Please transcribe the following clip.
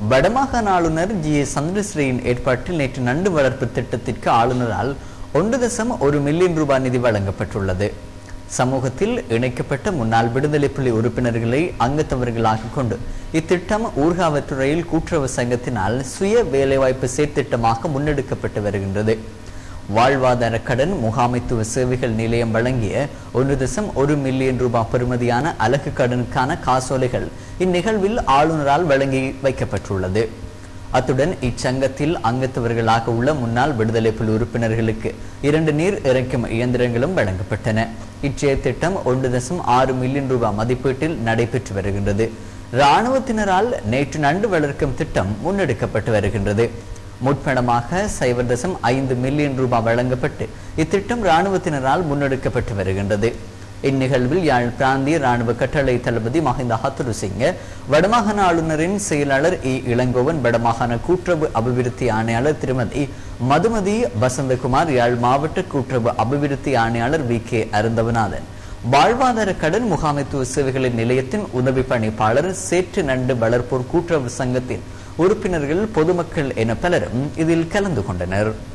வடமாகாண ஆளுநர் ஜி ஏ சந்திரஸ்ரீயின் ஏற்பாட்டில் நேற்று நண்டு வளர்ப்பு திட்டத்திற்கு ஆளுநரால் ஒன்று தசம் ஒரு மில்லியன் ரூபாய் நிதி வழங்கப்பட்டுள்ளது சமூகத்தில் இணைக்கப்பட்ட முன்னாள் விடுதலை புலி உறுப்பினர்களை அங்கத்தவர்களாக கொண்டு இத்திட்டம் ஊர்காவற்றுறையில் கூட்டுறவு சங்கத்தினால் சுய வேலைவாய்ப்பு செயற்திட்டமாக முன்னெடுக்கப்பட்டு வருகின்றது வாழ்வாதார கடன் முகாமைத்துவ சேவைகள் நிலையம் வழங்கிய ஒன்று தசம் ஒரு மில்லியன் ரூபாய் பெறுமதியான அலகு கடனுக்கான காசோலைகள் இந்நிகழ்வில் ஆளுநரால் வழங்கி வைக்கப்பட்டுள்ளது அத்துடன் இச்சங்கத்தில் அங்கத்தவர்களாக உள்ள முன்னாள் விடுதலை புலி உறுப்பினர்களுக்கு இரண்டு நீர் இறைக்கும் இயந்திரங்களும் வழங்கப்பட்டன இச்செயற்திட்டம் ஒன்று தசம் ஆறு மில்லியன் ரூபாய் மதிப்பீட்டில் நடைபெற்று வருகின்றது இராணுவத்தினரால் நேற்று நண்டு வளர்க்கும் திட்டம் முன்னெடுக்கப்பட்டு வருகின்றது முற்பணமாக சைபர் தசம் ஐந்து மில்லியன் ரூபாய் வழங்கப்பட்டு இத்திட்டம் இராணுவத்தினரால் முன்னெடுக்கப்பட்டு வருகின்றது இந்நிகழ்வில் யாழ் பிராந்திய ராணுவ கட்டளை தளபதி மஹிந்த ஹத்துரு சிங்க வடமாகாண ஆளுநரின் செயலாளர் இ இளங்கோவன் வடமாகாண கூட்டுறவு அபிவிருத்தி ஆணையாளர் திருமதி மதுமதி வசந்தகுமார் யாழ் மாவட்ட கூட்டுறவு அபிவிருத்தி ஆணையாளர் வி கே அருந்தவநாதன் வாழ்வாதார கடன் முகாமைத்துவ சேவைகளின் நிலையத்தின் உதவி பணிப்பாளர் சேற்று நண்டு வளர்ப்போர் கூட்டுறவு சங்கத்தின் உறுப்பினர்கள் பொதுமக்கள் என பலரும் இதில் கலந்து கொண்டனர்